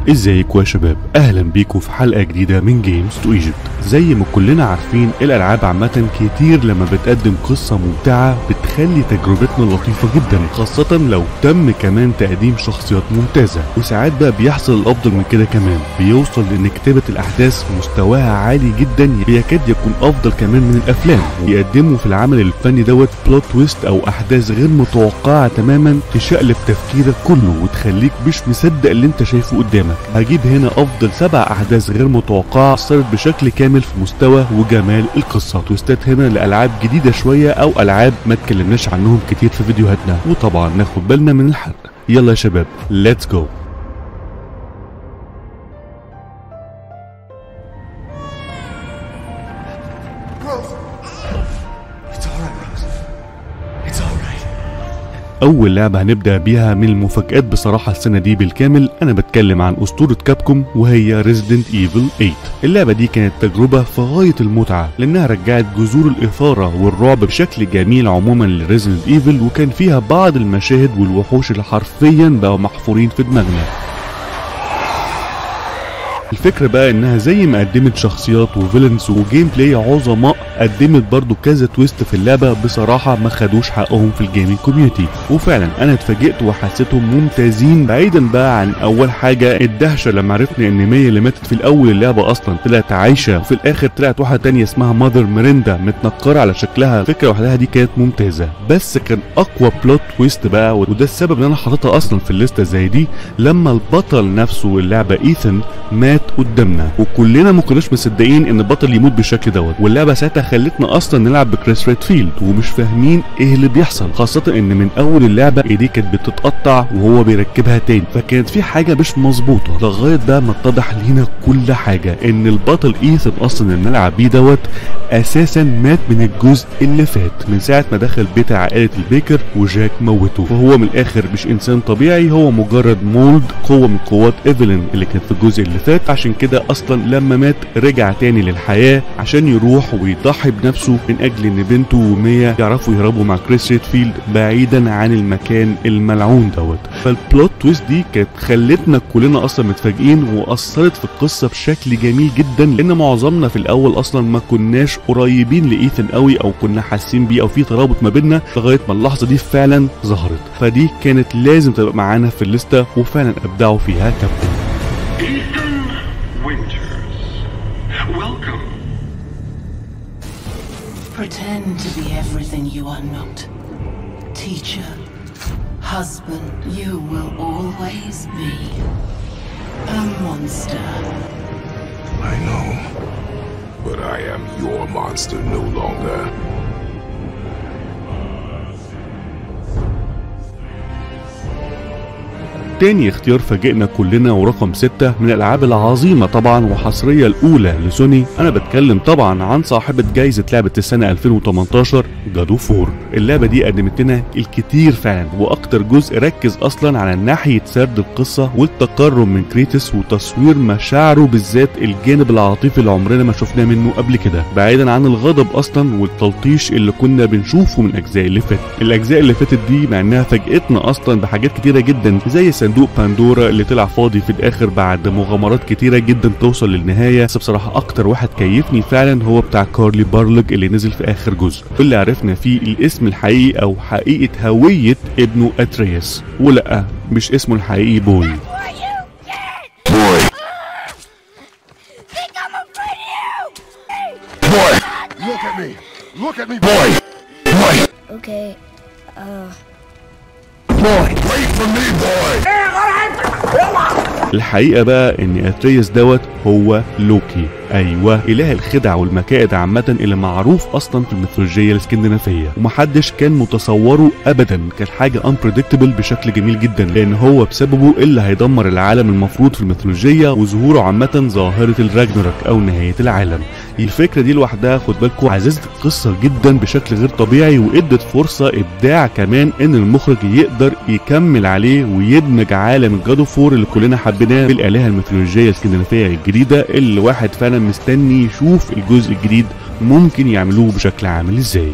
ازيكم يا شباب اهلا بيكم في حلقه جديده من جيمز تو ايجيبت زي ما كلنا عارفين الالعاب عامه كتير لما بتقدم قصه ممتعه بتخلي تجربتنا لطيفه جدا خاصه لو تم كمان تقديم شخصيات ممتازه وساعات بقى بيحصل الافضل من كده كمان بيوصل لان كتابه الاحداث مستواها عالي جدا يكاد يكون افضل كمان من الافلام ويقدموا في العمل الفني دوت بلوت تويست او احداث غير متوقعه تماما تشقلب تفكيرك كله وتخليك مش مصدق اللي انت شايفه قدامك هجيب هنا افضل سبع احداث غير متوقعه اثرت بشكل كامل في مستوى وجمال القصه تويستات هنا لالعاب جديده شويه او العاب ما اتكلمناش عنهم كتير في فيديوهاتنا وطبعا ناخد بالنا من الحرق يلا يا شباب ليتس جو Rose! It's alright, Rose. It's alright. اول لعبه هنبدا بيها من المفاجات بصراحه السنه دي بالكامل انا بتكلم عن اسطوره كابكوم وهي ريزيدنت ايفل 8 اللعبه دي كانت تجربه في غايه المتعه لانها رجعت جذور الاثاره والرعب بشكل جميل عموما لريزيدنت ايفل وكان فيها بعض المشاهد والوحوش اللي حرفيا بقوا محفورين في دماغنا الفكرة بقى انها زي ما قدمت شخصيات وفيلنز وجيم بلاي عظماء قدمت برضو كذا تويست في اللعبة بصراحة ما خدوش حقهم في الجيمنج كوميونتي وفعلا انا اتفاجئت وحسيتهم ممتازين بعيدا بقى عن اول حاجة الدهشة لما عرفنا ان مية اللي ماتت في الاول اللعبة اصلا طلعت عايشة وفي الاخر طلعت واحدة تانية اسمها ماذر ميريندا متنكرة على شكلها الفكرة وحدها دي كانت ممتازة بس كان اقوى بلوت تويست بقى وده السبب ان انا حاططها اصلا في الليستة زي دي لما البطل نفسه اللعبة ايثن مات قدامنا وكلنا ما كناش مصدقين ان البطل يموت بالشكل دوت واللعبه ساعتها خلتنا اصلا نلعب بكريس ريدفيلد ومش فاهمين ايه اللي بيحصل خاصه ان من اول اللعبه ايديه كانت بتتقطع وهو بيركبها تاني فكانت في حاجه مش مظبوطه لغايه بقى ما اتضح لينا كل حاجه ان البطل ايثن اصلا اللي بنلعب بيه دوت اساسا مات من الجزء اللي فات من ساعه ما دخل بيت عائله البيكر وجاك موته فهو من الاخر مش انسان طبيعي هو مجرد مولد قوه من قوات ايفلين اللي كانت في الجزء اللي فات عشان كده اصلا لما مات رجع تاني للحياه عشان يروح ويضحي بنفسه من اجل ان بنته ومية يعرفوا يهربوا مع كريس ريدفيلد بعيدا عن المكان الملعون دوت فالبلوت تويست دي كانت خلتنا كلنا اصلا متفاجئين واثرت في القصه بشكل جميل جدا لان معظمنا في الاول اصلا ما كناش قريبين لايثن قوي او كنا حاسين بيه او في ترابط ما بيننا لغايه ما اللحظه دي فعلا ظهرت فدي كانت لازم تبقى معانا في الليسته وفعلا ابدعوا فيها كابتن Ethan Winters. Welcome. Pretend to be everything you are not. Teacher, husband, you will always be a monster. I know. But I am your monster no longer. تاني اختيار فاجئنا كلنا ورقم ستة من الألعاب العظيمة طبعا وحصرية الأولى لسوني أنا بتكلم طبعا عن صاحبة جايزة لعبة السنة 2018 جادو فور اللعبة دي قدمت لنا الكتير فعلا وأكتر جزء ركز أصلا على ناحية سرد القصة والتقرب من كريتوس وتصوير مشاعره بالذات الجانب العاطفي اللي عمرنا ما شفناه منه قبل كده بعيدا عن الغضب أصلا والتلطيش اللي كنا بنشوفه من الأجزاء اللي فاتت الأجزاء اللي فاتت دي مع إنها فاجئتنا أصلا بحاجات كتيرة جدا زي صندوق باندورا اللي طلع فاضي في الاخر بعد مغامرات كتيره جدا توصل للنهايه بس بصراحه اكتر واحد كيفني فعلا هو بتاع كارلي بارلج اللي نزل في اخر جزء واللي عرفنا فيه الاسم الحقيقي او حقيقه هويه ابنه اترياس ولا مش اسمه الحقيقي بوي Are you dead? Boy, Think I'm afraid of you? boy, Look at me! Look at me! boy, boy, Okay, uh. boy. Wait for me, boy. الحقيقه بقى ان اترياس دوت هو لوكي ايوه اله الخدع والمكائد عامه اللي معروف اصلا في الميثولوجيه الاسكندنافيه ومحدش كان متصوره ابدا كان حاجه unpredictable بشكل جميل جدا لان هو بسببه اللي هيدمر العالم المفروض في الميثولوجيه وظهوره عامه ظاهره الراجنروك او نهايه العالم الفكره دي لوحدها خد بالكم عززت القصه جدا بشكل غير طبيعي وادت فرصه ابداع كمان ان المخرج يقدر يكمل عليه ويدمج عالم الجادو فور اللي كلنا حبيناه بالالهه الميثولوجيه الاسكندنافيه الجديده اللي واحد فعلا مستني يشوف الجزء الجديد ممكن يعملوه بشكل عامل ازاي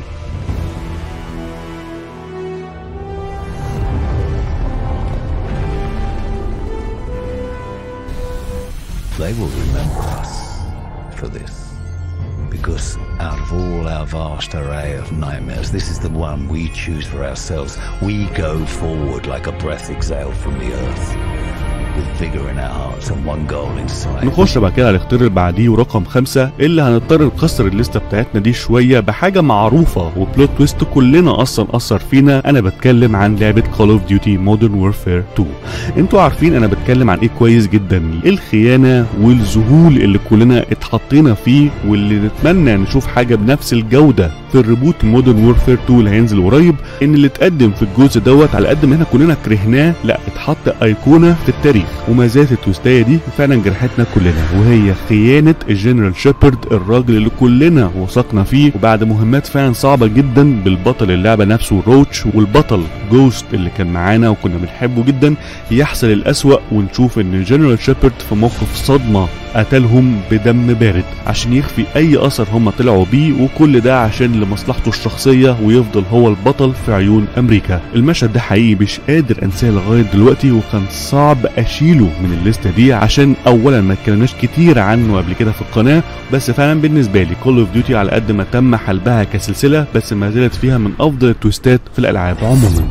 they will remember us for this. Because out of all our vast array of nightmares, this is the one we choose for ourselves. We go forward like a breath exhaled from the earth, with vigor in our hearts and one goal in sight. نخش بعد كده على الاختيار اللي بعديه ورقم خمسة اللي هنضطر نكسر الليسته بتاعتنا دي شويه بحاجه معروفه وبلوت تويست كلنا اصلا اثر فينا انا بتكلم عن لعبه كول اوف ديوتي مودرن وورفير 2 انتوا عارفين انا بتكلم عن ايه كويس جدا الخيانه والذهول اللي كلنا اتحطينا فيه واللي نتمنى نشوف حاجه بنفس الجوده في الريبوت مودرن وورفير 2 اللي هينزل قريب ان اللي اتقدم في الجزء دوت على قد ما احنا كلنا كرهناه لا اتحط ايقونه في التاريخ وما زالت التويستايه دي فعلا جرحتنا كلنا وهي خيانه الجنرال شيبرد الراجل اللي كلنا وثقنا فيه وبعد مهمات فعلا صعبه جدا بالبطل اللعبه نفسه روتش والبطل جوست اللي كان معانا وكنا بنحبه جدا يحصل الاسوأ ونشوف ان جنرال شيبرد في موقف صدمه قتلهم بدم بارد عشان يخفي اي اثر هم طلعوا بيه وكل ده عشان لمصلحته الشخصيه ويفضل هو البطل في عيون امريكا المشهد ده حقيقي مش قادر انساه لغايه دلوقتي وكان صعب اشيله من الليسته دي عشان اولا ما اتكلمناش كتير عنه قبل كده في القناه بس فعلا بالنسبه لي كول اوف ديوتي على قد ما تم حلبها كسلسله بس ما زالت فيها من افضل التويستات في الالعاب عموما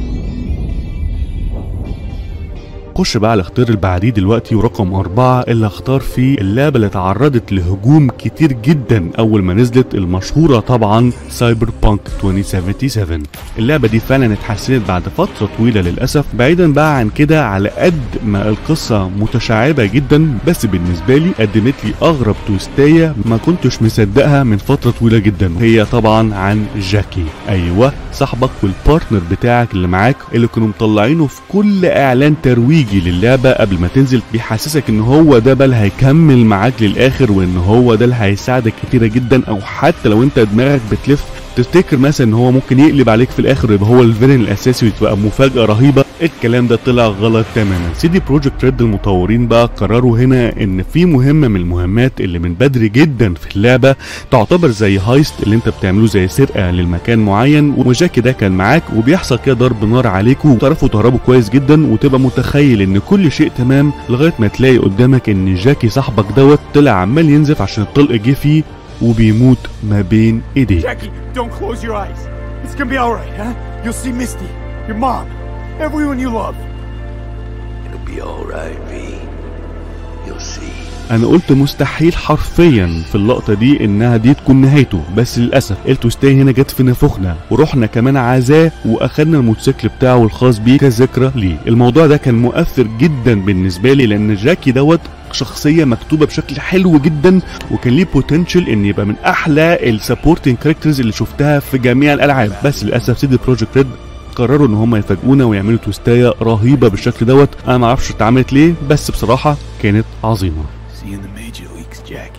خش بقى على الاختيار اللي بعديه دلوقتي ورقم أربعة اللي اختار فيه اللعبة اللي تعرضت لهجوم كتير جدا أول ما نزلت المشهورة طبعا سايبر بانك 2077 اللعبة دي فعلا اتحسنت بعد فترة طويلة للأسف بعيدا بقى عن كده على قد ما القصة متشعبة جدا بس بالنسبة لي قدمت لي أغرب تويستاية ما كنتش مصدقها من فترة طويلة جدا هي طبعا عن جاكي أيوة صاحبك والبارتنر بتاعك اللي معاك اللي كانوا مطلعينه في كل إعلان ترويجي للعبة قبل ما تنزل بيحسسك ان هو ده بقى اللي هيكمل معاك للآخر وان هو ده اللي هيساعدك كتيرة جدا او حتى لو انت دماغك بتلف تفتكر مثلا ان هو ممكن يقلب عليك في الاخر ويبقى هو الفيلن الاساسي وتبقى مفاجاه رهيبه الكلام ده طلع غلط تماما سي دي بروجكت ريد المطورين بقى قرروا هنا ان في مهمه من المهمات اللي من بدري جدا في اللعبه تعتبر زي هايست اللي انت بتعمله زي سرقه للمكان معين وجاكي ده كان معاك وبيحصل كده ضرب نار عليكم وتعرفوا تهربوا كويس جدا وتبقى متخيل ان كل شيء تمام لغايه ما تلاقي قدامك ان جاكي صاحبك دوت طلع عمال ينزف عشان الطلق جه فيه وبيموت ما بين ايديه Jackie, don't close your eyes. It's gonna be alright, huh? You'll see Misty, your mom, everyone you love. It'll be alright, V. You'll see. انا قلت مستحيل حرفيا في اللقطه دي انها دي تكون نهايته بس للاسف التوستاي هنا جت في نافوخنا ورحنا كمان عزاه واخدنا الموتوسيكل بتاعه الخاص بيه كذكرى ليه الموضوع ده كان مؤثر جدا بالنسبه لي لان جاكي دوت شخصيه مكتوبه بشكل حلو جدا وكان ليه بوتنشال ان يبقى من احلى السبورتنج كاركترز اللي شفتها في جميع الالعاب بس للاسف سيدي بروجكت ريد قرروا ان هم يفاجئونا ويعملوا توستايه رهيبه بالشكل دوت انا ما اعرفش اتعملت ليه بس بصراحه كانت عظيمه See you in the major leagues, Jack.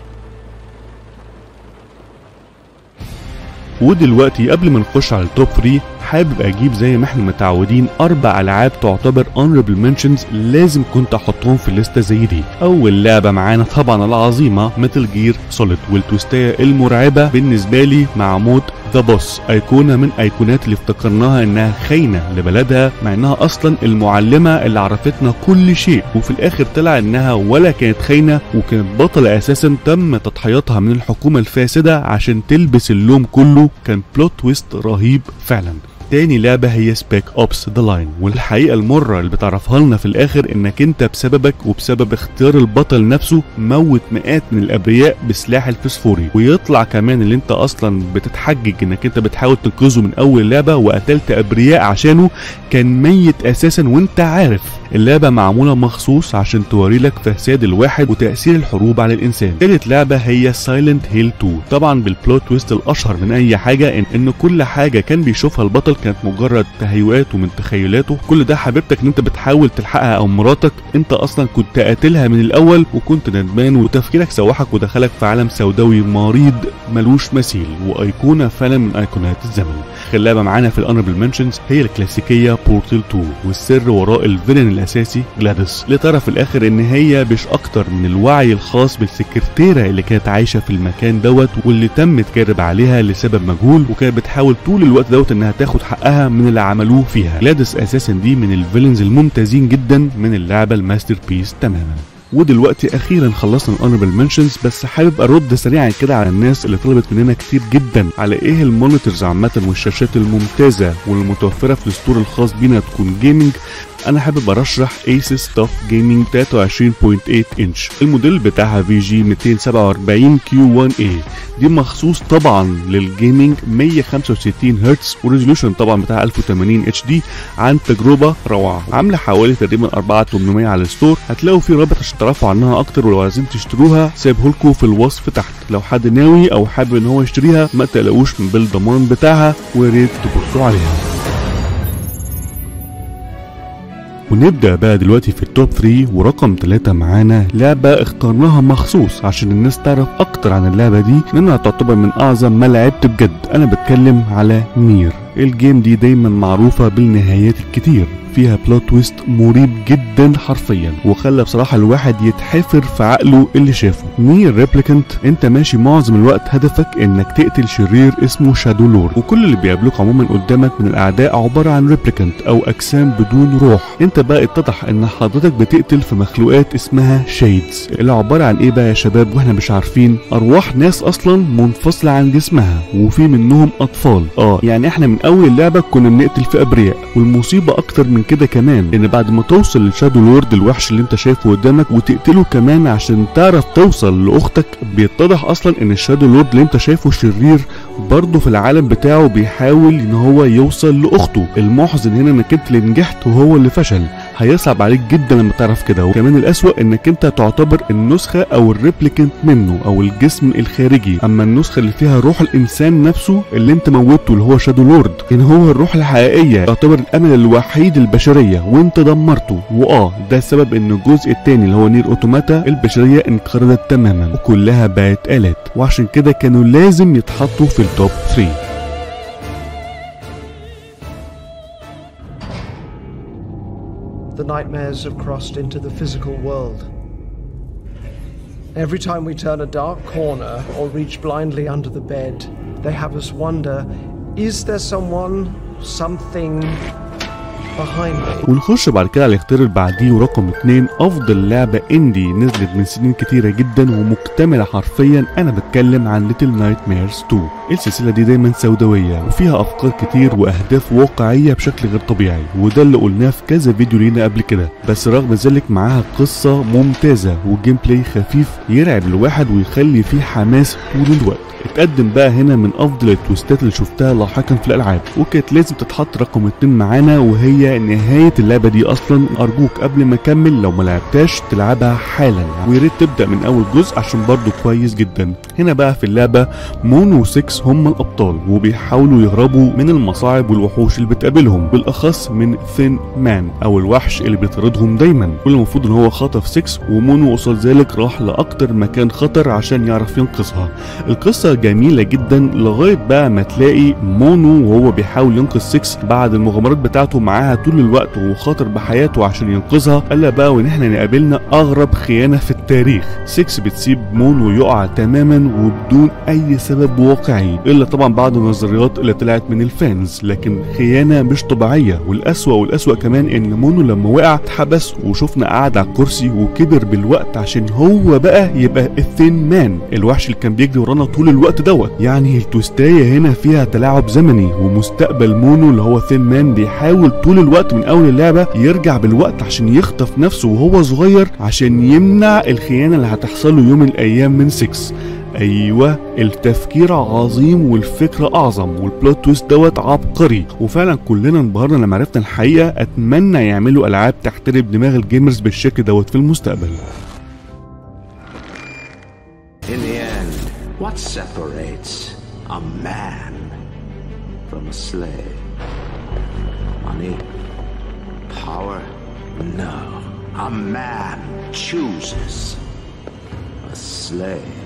ودلوقتي قبل ما نخش على التوب 3 حابب اجيب زي ما احنا متعودين اربع العاب تعتبر honorable mentions لازم كنت احطهم في الليسته زي دي اول لعبه معانا طبعا العظيمه ميتال جير سوليد والتوستايه المرعبه بالنسبه لي مع موت ذا بوس ايقونه من ايقونات اللي افتكرناها انها خاينه لبلدها مع انها اصلا المعلمه اللي عرفتنا كل شيء وفي الاخر طلع انها ولا كانت خاينه وكانت بطله اساسا تم تضحيتها من الحكومه الفاسده عشان تلبس اللوم كله كان بلوت تويست رهيب فعلا تاني لعبة هي سبيك اوبس ذا لاين والحقيقة المرة اللي بتعرفها لنا في الآخر إنك أنت بسببك وبسبب اختيار البطل نفسه موت مئات من الأبرياء بسلاح الفسفوري ويطلع كمان اللي أنت أصلا بتتحجج إنك أنت بتحاول تنقذه من أول لعبة وقتلت أبرياء عشانه كان ميت أساسا وأنت عارف اللعبة معمولة مخصوص عشان توري لك فساد الواحد وتأثير الحروب على الإنسان تالت لعبة هي سايلنت هيل 2 طبعا بالبلوت تويست الأشهر من أي حاجة إن, إن كل حاجة كان بيشوفها البطل كانت مجرد تهيؤات ومن تخيلاته كل ده حبيبتك ان انت بتحاول تلحقها او مراتك انت اصلا كنت قاتلها من الاول وكنت ندمان وتفكيرك سوحك ودخلك في عالم سوداوي مريض ملوش مثيل وايقونه فعلا من ايقونات الزمن اخر لعبه معانا في الانربل منشنز هي الكلاسيكيه بورتل 2 والسر وراء الفيلن الاساسي جلاديس اللي ترى في الاخر ان هي مش اكتر من الوعي الخاص بالسكرتيره اللي كانت عايشه في المكان دوت واللي تم تجرب عليها لسبب مجهول وكانت بتحاول طول الوقت دوت انها تاخد حقها من اللي عملوه فيها جلاديس اساسا دي من الفيلنز الممتازين جدا من اللعبه الماستر بيس تماما ودلوقتي اخيرا خلصنا الاونربل منشنز بس حابب ارد سريعا كده على الناس اللي طلبت مننا كتير جدا على ايه المونيتورز عامه والشاشات الممتازه والمتوفره في الستور الخاص بينا تكون جيمنج انا حابب ارشح ايسس توف جيمنج 23.8 انش الموديل بتاعها في جي 247 كيو 1 اي دي مخصوص طبعا للجيمنج 165 هرتز وريزولوشن طبعا بتاع 1080 اتش دي عن تجربه روعه عامله حوالي تقريبا 4800 على الستور هتلاقوا في رابط عشان تعرفوا عنها اكتر ولو عايزين تشتروها سايبه لكم في الوصف تحت لو حد ناوي او حابب ان هو يشتريها ما تقلقوش من بالضمان بتاعها ويا ريت تبصوا عليها ونبدأ بقى دلوقتي في التوب 3 ورقم 3 معانا لعبة اخترناها مخصوص عشان الناس تعرف أكتر عن اللعبة دي لأنها تعتبر من أعظم ما لعبت بجد أنا بتكلم على نير الجيم دي دايما معروفة بالنهايات الكتير فيها بلوت تويست مريب جدا حرفيا وخلى بصراحة الواحد يتحفر في عقله اللي شافه نير ريبليكانت انت ماشي معظم الوقت هدفك انك تقتل شرير اسمه شادو لورد وكل اللي بيقابلوك عموما قدامك من الاعداء عبارة عن ريبليكانت او اجسام بدون روح انت بقى اتضح ان حضرتك بتقتل في مخلوقات اسمها شيدز اللي عبارة عن ايه بقى يا شباب واحنا مش عارفين ارواح ناس اصلا منفصلة عن جسمها وفي منهم اطفال اه يعني احنا من اول اللعبة كنا بنقتل في ابرياء والمصيبة اكتر من كده كمان ان بعد ما توصل لشادو لورد الوحش اللي انت شايفه قدامك وتقتله كمان عشان تعرف توصل لاختك بيتضح اصلا ان الشادو لورد اللي انت شايفه شرير برضه في العالم بتاعه بيحاول ان هو يوصل لاخته المحزن هنا انك انت اللي نجحت وهو اللي فشل هيصعب عليك جدا لما تعرف كده وكمان الاسوأ انك انت تعتبر النسخة او الريبليكنت منه او الجسم الخارجي اما النسخة اللي فيها روح الانسان نفسه اللي انت موته اللي هو شادو لورد ان هو الروح الحقيقية يعتبر الامل الوحيد البشرية وانت دمرته واه ده السبب ان الجزء التاني اللي هو نير اوتوماتا البشرية انقرضت تماما وكلها بقت آلات وعشان كده كانوا لازم يتحطوا في التوب 3 The nightmares have crossed into the physical world. Every time we turn a dark corner or reach blindly under the bed, they have us wonder is there someone, something behind me? ونخش بعد كده على الاختيار اللي بعديه ورقم اتنين افضل لعبة اندي نزلت من سنين كتيرة جدا ومكتملة حرفيا انا بتكلم عن ليتل نايت ميرز 2 السلسلة دي دايما سوداوية وفيها افكار كتير واهداف واقعية بشكل غير طبيعي وده اللي قلناه في كذا فيديو لينا قبل كده بس رغم ذلك معاها قصة ممتازة وجيم بلاي خفيف يرعب الواحد ويخلي فيه حماس طول الوقت اتقدم بقى هنا من افضل التويستات اللي شفتها لاحقا في الالعاب وكانت لازم تتحط رقم اتنين معانا وهي نهايه اللعبه دي اصلا ارجوك قبل ما اكمل لو ما لعبتاش تلعبها حالا ويا ريت تبدا من اول جزء عشان برضه كويس جدا هنا بقى في اللعبه مونو 6 هم الابطال وبيحاولوا يهربوا من المصاعب والوحوش اللي بتقابلهم بالاخص من ثين مان او الوحش اللي بيطاردهم دايما واللي المفروض ان هو خطف 6 ومونو قصاد ذلك راح لاكتر مكان خطر عشان يعرف ينقذها القصه جميله جدا لغايه بقى ما تلاقي مونو وهو بيحاول ينقذ 6 بعد المغامرات بتاعته معاها طول الوقت وخاطر بحياته عشان ينقذها قال بقى وان احنا نقابلنا اغرب خيانه في التاريخ 6 بتسيب مونو يقع تماما وبدون اي سبب واقعي الا طبعا بعض النظريات اللي طلعت من الفانز لكن خيانه مش طبيعيه والاسوأ والاسوأ كمان ان مونو لما وقع اتحبس وشفنا قاعد على الكرسي وكبر بالوقت عشان هو بقى يبقى الثين مان الوحش اللي كان بيجري ورانا طول الوقت دوت يعني التويستايه هنا فيها تلاعب زمني ومستقبل مونو اللي هو ثين مان بيحاول طول الوقت من اول اللعبه يرجع بالوقت عشان يخطف نفسه وهو صغير عشان يمنع الخيانه اللي هتحصل له يوم من الايام من 6 ايوه التفكير عظيم والفكره اعظم والبلوت تويست دوت عبقري وفعلا كلنا انبهرنا لما عرفنا الحقيقه اتمنى يعملوا العاب تحترم دماغ الجيمرز بالشكل دوت في المستقبل In the end, what separates a man from a slave? Money? Power? No. A man chooses. A slave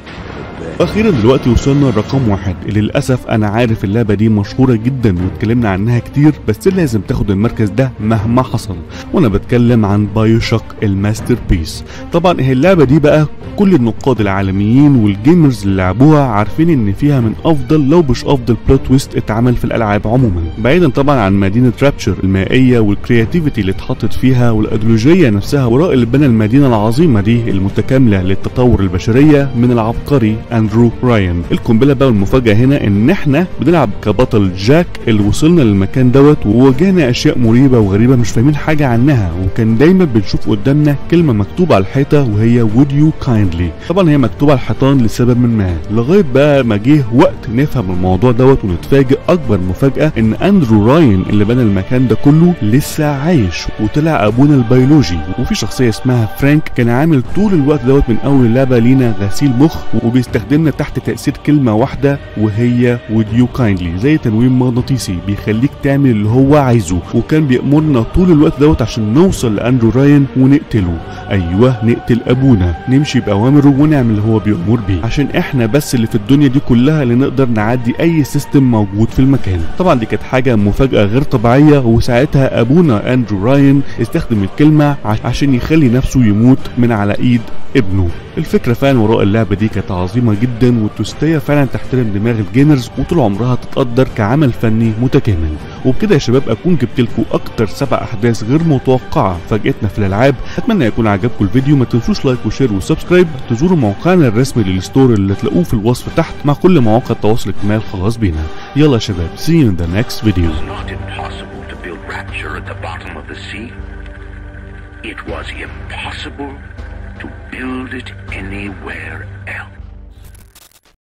اخيرا دلوقتي وصلنا لرقم واحد اللي للاسف انا عارف اللعبه دي مشهوره جدا واتكلمنا عنها كتير بس لازم تاخد المركز ده مهما حصل وانا بتكلم عن بايو شوك الماستر بيس طبعا هي اللعبه دي بقى كل النقاد العالميين والجيمرز اللي لعبوها عارفين ان فيها من افضل لو مش افضل بلوت تويست اتعمل في الالعاب عموما بعيدا طبعا عن مدينه رابتشر المائيه والكرياتيفيتي اللي اتحطت فيها والايديولوجيه نفسها وراء اللي بنى المدينه العظيمه دي المتكامله للتطور البشريه من العبقري اندرو رايان القنبله بقى والمفاجاه هنا ان احنا بنلعب كبطل جاك اللي وصلنا للمكان دوت وواجهنا اشياء مريبه وغريبه مش فاهمين حاجه عنها وكان دايما بنشوف قدامنا كلمه مكتوبه على الحيطه وهي would you kindly طبعا هي مكتوبه على الحيطان لسبب ما لغايه بقى ما جه وقت نفهم الموضوع دوت ونتفاجئ اكبر مفاجاه ان اندرو راين اللي بنى المكان ده كله لسه عايش وطلع ابونا البيولوجي وفي شخصيه اسمها فرانك كان عامل طول الوقت دوت من اول اللعبه لينا غسيل مخ وبيستخدمنا تحت تاثير كلمه واحده وهي would you kindly زي تنويم مغناطيسي بيخليك تعمل اللي هو عايزه وكان بيأمرنا طول الوقت دوت عشان نوصل لاندرو راين ونقتله ايوه نقتل ابونا نمشي باوامره ونعمل اللي هو بيأمر بيه عشان احنا بس اللي في الدنيا دي كلها اللي نقدر نعدي اي سيستم موجود في المكان طبعا دي كانت حاجه مفاجاه غير طبيعيه وساعتها ابونا اندرو راين استخدم الكلمه عشان يخلي نفسه يموت من على ايد ابنه الفكره فعلا وراء اللعبه دي كانت عظيمه جدا والتوستيه فعلا تحترم دماغ الجيمرز وطول عمرها تتقدر كعمل فني متكامل وبكده يا شباب اكون جبت لكم اكتر سبع احداث غير متوقعه فاجئتنا في الالعاب اتمنى يكون عجبكم الفيديو ما تنسوش لايك وشير وسبسكرايب تزوروا موقعنا الرسمي للستور اللي تلاقوه في الوصف تحت مع كل مواقع التواصل الاجتماعي الخاص بينا يلا يا شباب see you in the next video It was not impossible to build Rapture at the bottom of the sea. It was impossible to build it anywhere else.